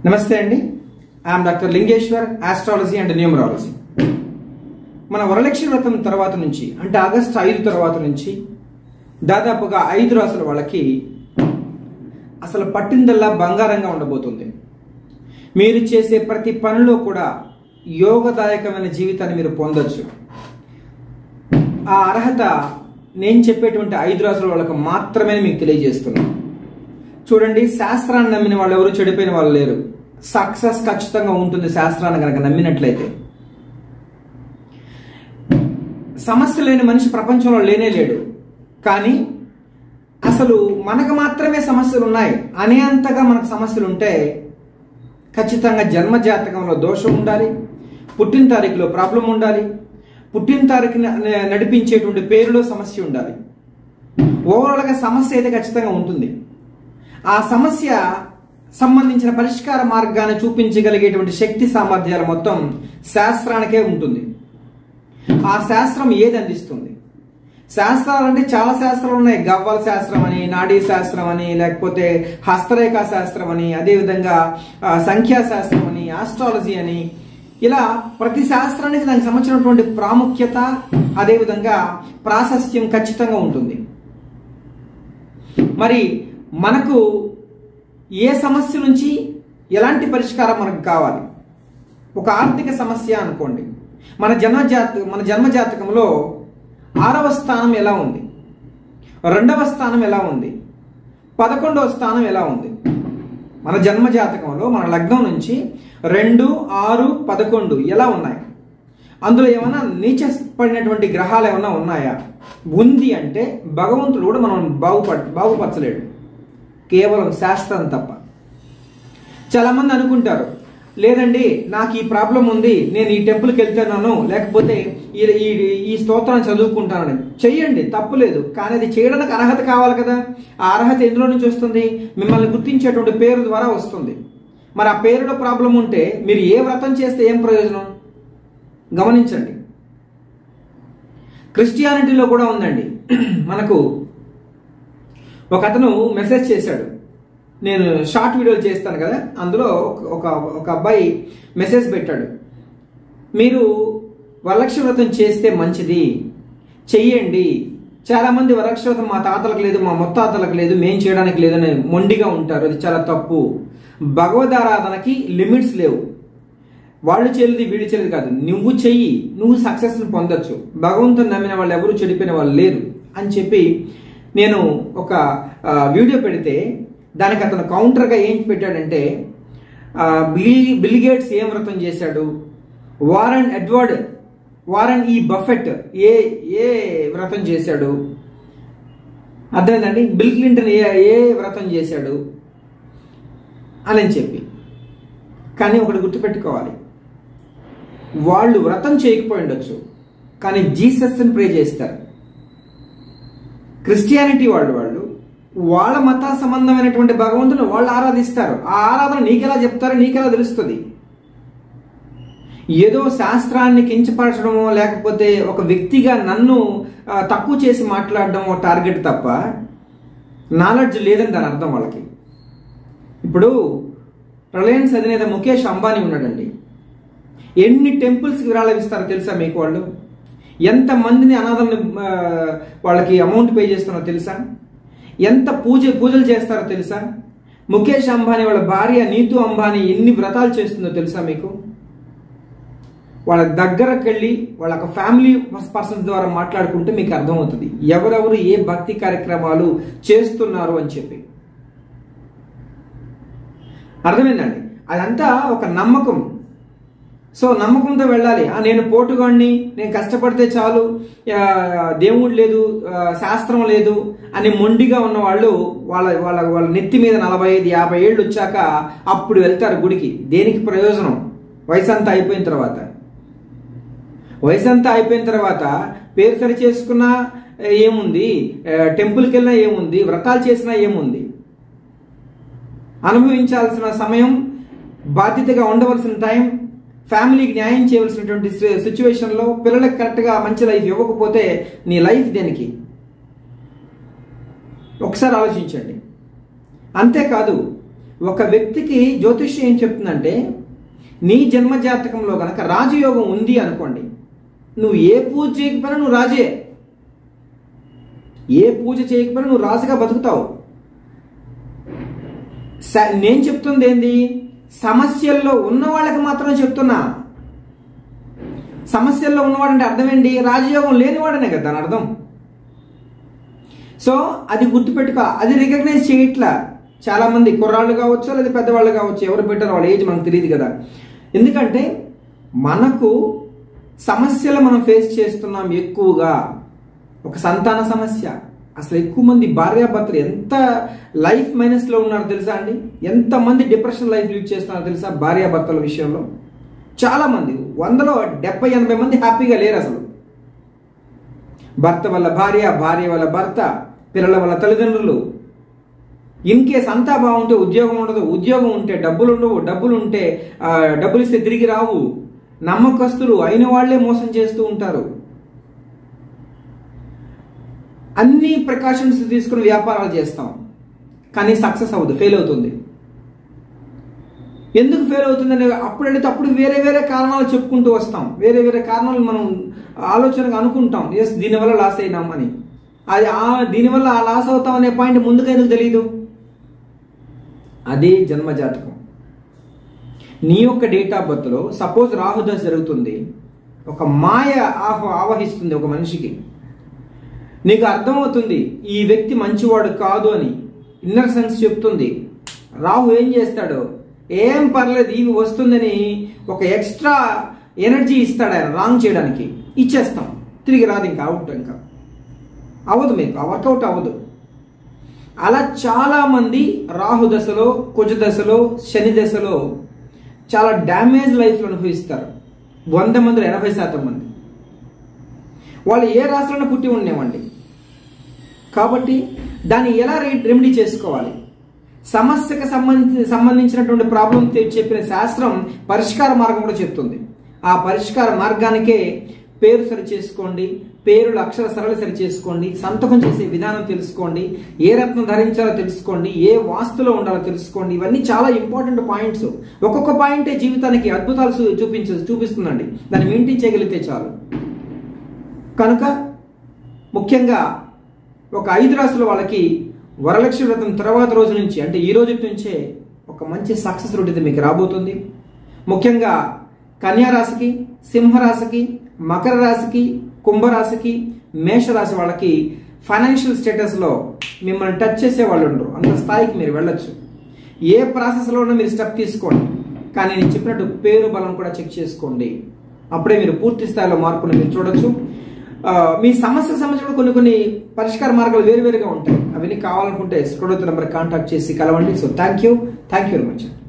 నమస్తే అండి I am doctor Lingeshwar astrology and numerology మన వరలక్ష్మి వ్రతం తర్వాత నుంచి అంటే ఆగస్టు ఐదు తర్వాత నుంచి దాదాపుగా ఐదు రాసుల వాళ్ళకి అసలు పట్టిందల్లా బంగారంగా ఉండబోతుంది మీరు చేసే ప్రతి పనిలో కూడా యోగదాయకమైన జీవితాన్ని మీరు పొందొచ్చు ఆ అర్హత నేను చెప్పేటువంటి ఐదు రాసుల వాళ్ళకి మాత్రమే మీకు తెలియజేస్తున్నాను చూడండి శాస్త్రాన్ని నమ్మిన వాళ్ళు ఎవరు చెడిపోయిన వాళ్ళు లేరు సక్సెస్ ఖచ్చితంగా ఉంటుంది శాస్త్రాన్ని కనుక నమ్మినట్లయితే సమస్య లేని మనిషి ప్రపంచంలో లేనే లేడు కానీ అసలు మనకు మాత్రమే సమస్యలు ఉన్నాయి అనేంతగా మనకు సమస్యలు ఉంటే ఖచ్చితంగా జన్మ జాతకంలో దోషం ఉండాలి పుట్టిన తారీఖులో ప్రాబ్లం ఉండాలి పుట్టిన తారీఖు నడిపించేటువంటి పేరులో సమస్య ఉండాలి ఓవరాల్గా సమస్య అయితే ఖచ్చితంగా ఉంటుంది ఆ సమస్య సంబంధించిన పరిష్కార మార్గాన్ని చూపించగలిగేటువంటి శక్తి సామర్థ్యాలు మొత్తం శాస్త్రానికే ఉంటుంది ఆ శాస్త్రం ఏది అందిస్తుంది శాస్త్రాలు అంటే చాలా శాస్త్రాలు ఉన్నాయి గవ్వల శాస్త్రం అని నాడీ శాస్త్రం అని లేకపోతే హస్తరేఖా శాస్త్రం అని అదేవిధంగా ఆ, సంఖ్యాశాస్త్రం అని ఆస్ట్రాలజీ అని ఇలా ప్రతి శాస్త్రానికి దానికి సంబంధించినటువంటి ప్రాముఖ్యత అదేవిధంగా ప్రాశస్త్యం ఖచ్చితంగా ఉంటుంది మరి మనకు ఏ సమస్య నుంచి ఎలాంటి పరిష్కారం మనకు కావాలి ఒక ఆర్థిక సమస్య అనుకోండి మన జన్మ జాత మన జన్మ జాతకంలో ఆరవ స్థానం ఎలా ఉంది రెండవ స్థానం ఎలా ఉంది పదకొండవ స్థానం ఎలా ఉంది మన జన్మ జాతకంలో మన లగ్నం నుంచి రెండు ఆరు పదకొండు ఎలా ఉన్నాయి అందులో ఏమైనా నీచ పడినటువంటి గ్రహాలు ఏమైనా ఉన్నాయా ఉంది అంటే భగవంతుడు కూడా మనం బాగుపడ బాగుపరచలేడు కేవలం శాస్త్రం తప్ప చాలా మంది అనుకుంటారు లేదండి నాకు ఈ ప్రాబ్లం ఉంది నేను ఈ టెంపుల్కి వెళ్తున్నాను లేకపోతే ఈ ఈ ఈ స్తోత్రాన్ని చదువుకుంటానని చెయ్యండి తప్పులేదు కానీ అది చేయడానికి అర్హత కావాలి కదా ఆ అర్హత ఎందులో నుంచి వస్తుంది మిమ్మల్ని గుర్తించేటువంటి పేరు ద్వారా వస్తుంది మరి ఆ పేరులో ప్రాబ్లం ఉంటే మీరు ఏ వ్రతం చేస్తే ఏం ప్రయోజనం గమనించండి క్రిస్టియానిటీలో కూడా ఉందండి మనకు ఒక అతను మెసేజ్ చేశాడు నేను షార్ట్ వీడియోలు చేస్తాను కదా అందులో ఒక ఒక అబ్బాయి మెసేజ్ పెట్టాడు మీరు వరలక్ష్మి వ్రతం చేస్తే మంచిది చెయ్యండి చాలా మంది వరలక్ష్మి వ్రతం మా తాతలకు లేదు మా ముత్తాతలకు లేదు మేం చేయడానికి లేదని మొండిగా ఉంటారు అది చాలా తప్పు భగవదారాధనకి లిమిట్స్ లేవు వాళ్ళు చెల్లిది వీళ్ళు చెల్లిది కాదు నువ్వు చెయ్యి నువ్వు సక్సెస్ని పొందొచ్చు భగవంతుని నమ్మిన వాళ్ళు ఎవరు చెడిపోయిన వాళ్ళు లేరు అని చెప్పి నేను ఒక ఆ, వీడియో పెడితే దానికి అతను కౌంటర్గా ఏం పెట్టాడంటే ఆ, బిల్ బిల్ గేట్స్ ఏం వ్రతం చేశాడు వారన్ ఎడ్వర్డ్ వారన్ ఈ బఫెట్ ఏ ఏ వ్రతం చేశాడు అర్థమైందండి బిల్ క్లింటన్ ఏ ఏ వ్రతం చేశాడు అని చెప్పి కానీ ఒకటి గుర్తుపెట్టుకోవాలి వాళ్ళు వ్రతం చేయకపోయి ఉండొచ్చు కానీ జీసస్ని ప్రే చేస్తారు క్రిస్టియానిటీ వాళ్ళు వాళ్ళు వాళ్ళ మత సంబంధమైనటువంటి భగవంతుని వాళ్ళు ఆరాధిస్తారు ఆ ఆరాధన నీకెలా చెప్తారో నీకెలా తెలుస్తుంది ఏదో శాస్త్రాన్ని కించపరచడమో లేకపోతే ఒక వ్యక్తిగా నన్ను ఆ, తక్కువ చేసి మాట్లాడడం టార్గెట్ తప్ప నాలెడ్జ్ లేదని దాని అర్థం వాళ్ళకి ఇప్పుడు రిలయన్స్ అధినేత ముఖేష్ అంబానీ ఉన్నాడండి ఎన్ని టెంపుల్స్కి విరాళం ఇస్తారో తెలుసా మీకు వాళ్ళు ఎంత మందిని అనాథల్ని ఆ, వాళ్ళకి అమౌంట్ పే చేస్తున్నారో తెలుసా ఎంత పూజ పూజలు చేస్తారో తెలుసా ముఖేష్ అంబానీ వాళ్ళ భార్య నీతు అంబానీ ఎన్ని వ్రతాలు చేస్తుందో తెలుసా మీకు వాళ్ళ దగ్గరకు వెళ్ళి వాళ్ళ ఒక ఫ్యామిలీ పర్సన్స్ ద్వారా మాట్లాడుకుంటే మీకు అర్థమవుతుంది ఎవరెవరు ఏ భక్తి కార్యక్రమాలు చేస్తున్నారు అని చెప్పి అర్థమైందండి అదంతా ఒక నమ్మకం సో నమ్మకంతో వెళ్ళాలి ఆ నేను పోటుగాడిని నేను కష్టపడితే చాలు ఆ, దేవుడు లేదు ఆ, శాస్త్రం లేదు అని మొండిగా ఉన్న వాళ్ళు వాళ్ళ వాళ్ళ వాళ్ళ నెత్తి మీద నలభై ఐదు యాభై ఏళ్ళు వచ్చాక అప్పుడు వెళ్తారు గుడికి దేనికి ప్రయోజనం వయసు అంతా అయిపోయిన తర్వాత వయసు అంతా అయిపోయిన తర్వాత పేరు సరి చేసుకున్నా ఏముంది ఆ, టెంపుల్కి వెళ్ళినా ఏముంది వ్రతాలు చేసినా ఏముంది అనుభవించాల్సిన సమయం బాధ్యతగా ఉండవలసిన టైం ఫ్యామిలీకి న్యాయం చేయవలసినటువంటి సిచ్యువేషన్లో పిల్లలకు కరెక్ట్గా మంచి లైఫ్ ఇవ్వకపోతే నీ లైఫ్ దేనికి ఒకసారి ఆలోచించండి అంతేకాదు ఒక వ్యక్తికి జ్యోతిష్యం ఏం చెప్తుందంటే నీ జన్మ జాతకంలో గనక రాజయోగం ఉంది అనుకోండి నువ్వు ఏ పూజ చేయకపోయినా నువ్వు రాజే ఏ పూజ చేయకపోయినా నువ్వు రాజుగా బతుకుతావు స- నేను చెప్తుంది ఏంది సమస్యల్లో ఉన్న వాళ్ళకి మాత్రం చెప్తున్నా సమస్యల్లో ఉన్నవాడంటే అర్థం ఏంటి రాజయోగం లేనివాడనే కదా దాని అర్థం సో అది గుర్తుపెట్టుకో అది రికగ్నైజ్ చేయట్లా చాలా మంది కుర్రాళ్ళు కావచ్చు లేదా పెద్దవాళ్ళు కావచ్చు ఎవరు పెట్టారో వాళ్ళ ఏజ్ మనకు తెలియదు కదా ఎందుకంటే మనకు సమస్యలు మనం ఫేస్ చేస్తున్నాం ఎక్కువగా ఒక సంతాన సమస్య అసలు ఎక్కువ మంది భార్యాభర్తలు ఎంత లైఫ్ మైనస్ లో ఉన్నారో తెలుసా అండి ఎంత మంది డిప్రెషన్ లైఫ్ లీడ్ చేస్తున్నారో తెలుసా భార్యాభర్తల విషయంలో చాలా మంది వందలో డెబ్బై ఎనభై మంది హ్యాపీగా లేరు అసలు భర్త వల్ల భార్య భార్య వల్ల భర్త పిల్లల వల్ల తల్లిదండ్రులు ఇన్ కేస్ అంతా బాగుంటే ఉద్యోగం ఉండదు ఉద్యోగం ఉంటే డబ్బులు ఉండవు డబ్బులు ఉంటే ఆ, డబ్బులు ఇస్తే తిరిగి రావు నమ్మకస్తులు అయిన వాళ్లే మోసం చేస్తూ ఉంటారు అన్ని ప్రికాషన్స్ తీసుకుని వ్యాపారాలు చేస్తాం కానీ సక్సెస్ అవ్వదు ఫెయిల్ అవుతుంది ఎందుకు ఫెయిల్ అవుతుందని అప్పుడంటే అప్పుడు వేరే వేరే కారణాలు చెప్పుకుంటూ వస్తాం వేరే వేరే కారణాలు మనం ఆలోచనగా అనుకుంటాం ఎస్ దీనివల్ల లాస్ అయినాం అని అది ఆ దీనివల్ల ఆ లాస్ అవుతాం అనే పాయింట్ ముందుగా ఎందుకు తెలియదు అదే జన్మ జాతకం నీ యొక్క డేట్ ఆఫ్ బర్త్లో సపోజ్ రాహుదశ జరుగుతుంది ఒక మాయ ఆహ ఆవహిస్తుంది ఒక మనిషికి నీకు అర్థమవుతుంది ఈ వ్యక్తి మంచివాడు కాదు అని ఇన్నర్ సెన్స్ చెప్తుంది రాహు ఏం చేస్తాడు ఏం పర్లేదు ఇవి వస్తుందని ఒక ఎక్స్ట్రా ఎనర్జీ ఇస్తాడు ఆయన రాంగ్ చేయడానికి ఇచ్చేస్తాం తిరిగి రాదు ఇంకా అవుట్ ఇంకా అవ్వదు మీకు ఆ వర్కౌట్ అవ్వదు అలా చాలా మంది రాహు దశలో కుజ దశలో శని దశలో చాలా డ్యామేజ్ లైఫ్లో అనుభవిస్తారు వంద మందిలో ఎనభై శాతం మంది వాళ్ళు ఏ రాశిలోనే పుట్టి ఉండేవండి కాబట్టి దాన్ని ఎలా రె- రెమెడీ చేసుకోవాలి సమస్యకు సంబంధించి సంబంధించినటువంటి ప్రాబ్లం తె- చెప్పిన శాస్త్రం పరిష్కార మార్గం కూడా చెప్తుంది ఆ పరిష్కార మార్గానికే పేరు సరి చేసుకోండి పేరుల అక్షర సరళి సరి చేసుకోండి సంతకం చేసే విధానం తెలుసుకోండి ఏ రత్నం ధరించాలో తెలుసుకోండి ఏ వాస్తులో ఉండాలో తెలుసుకోండి ఇవన్నీ చాలా ఇంపార్టెంట్ పాయింట్స్ ఒక్కొక్క పాయింటే జీవితానికి అద్భుతాలు చూ- చూపించ చూపిస్తుందండి దాన్ని మెయింటైన్ చేయగలిగితే చాలు కనుక ముఖ్యంగా ఒక ఐదు రాసుల వాళ్ళకి వరలక్ష్మి వ్రతం తర్వాత రోజు నుంచి అంటే ఈ రోజు నుంచే ఒక మంచి సక్సెస్ రొటీన్ మీకు రాబోతుంది ముఖ్యంగా కన్యా రాశికి సింహరాశికి మకర రాశికి కుంభరాశికి మేషరాశి వాళ్ళకి ఫైనాన్షియల్ స్టేటస్లో మిమ్మల్ని టచ్ చేసే వాళ్ళు ఉండరు అంత స్థాయికి మీరు వెళ్ళొచ్చు ఏ ప్రాసెస్లోనూ మీరు స్టెప్ తీసుకోండి కానీ నేను చెప్పినట్టు పేరు బలం కూడా చెక్ చేసుకోండి అప్పుడే మీరు పూర్తి స్థాయిలో మార్పును మీరు చూడొచ్చు ఆ, మీ సమస్యకు సంబంధించిన కొన్ని కొన్ని పరిష్కార మార్గాలు వేరువేరుగా ఉంటాయి అవన్నీ కావాలనుకుంటే స్క్రోడ్ నెంబర్ కాంటాక్ట్ చేసి కలవండి so thank you thank you very much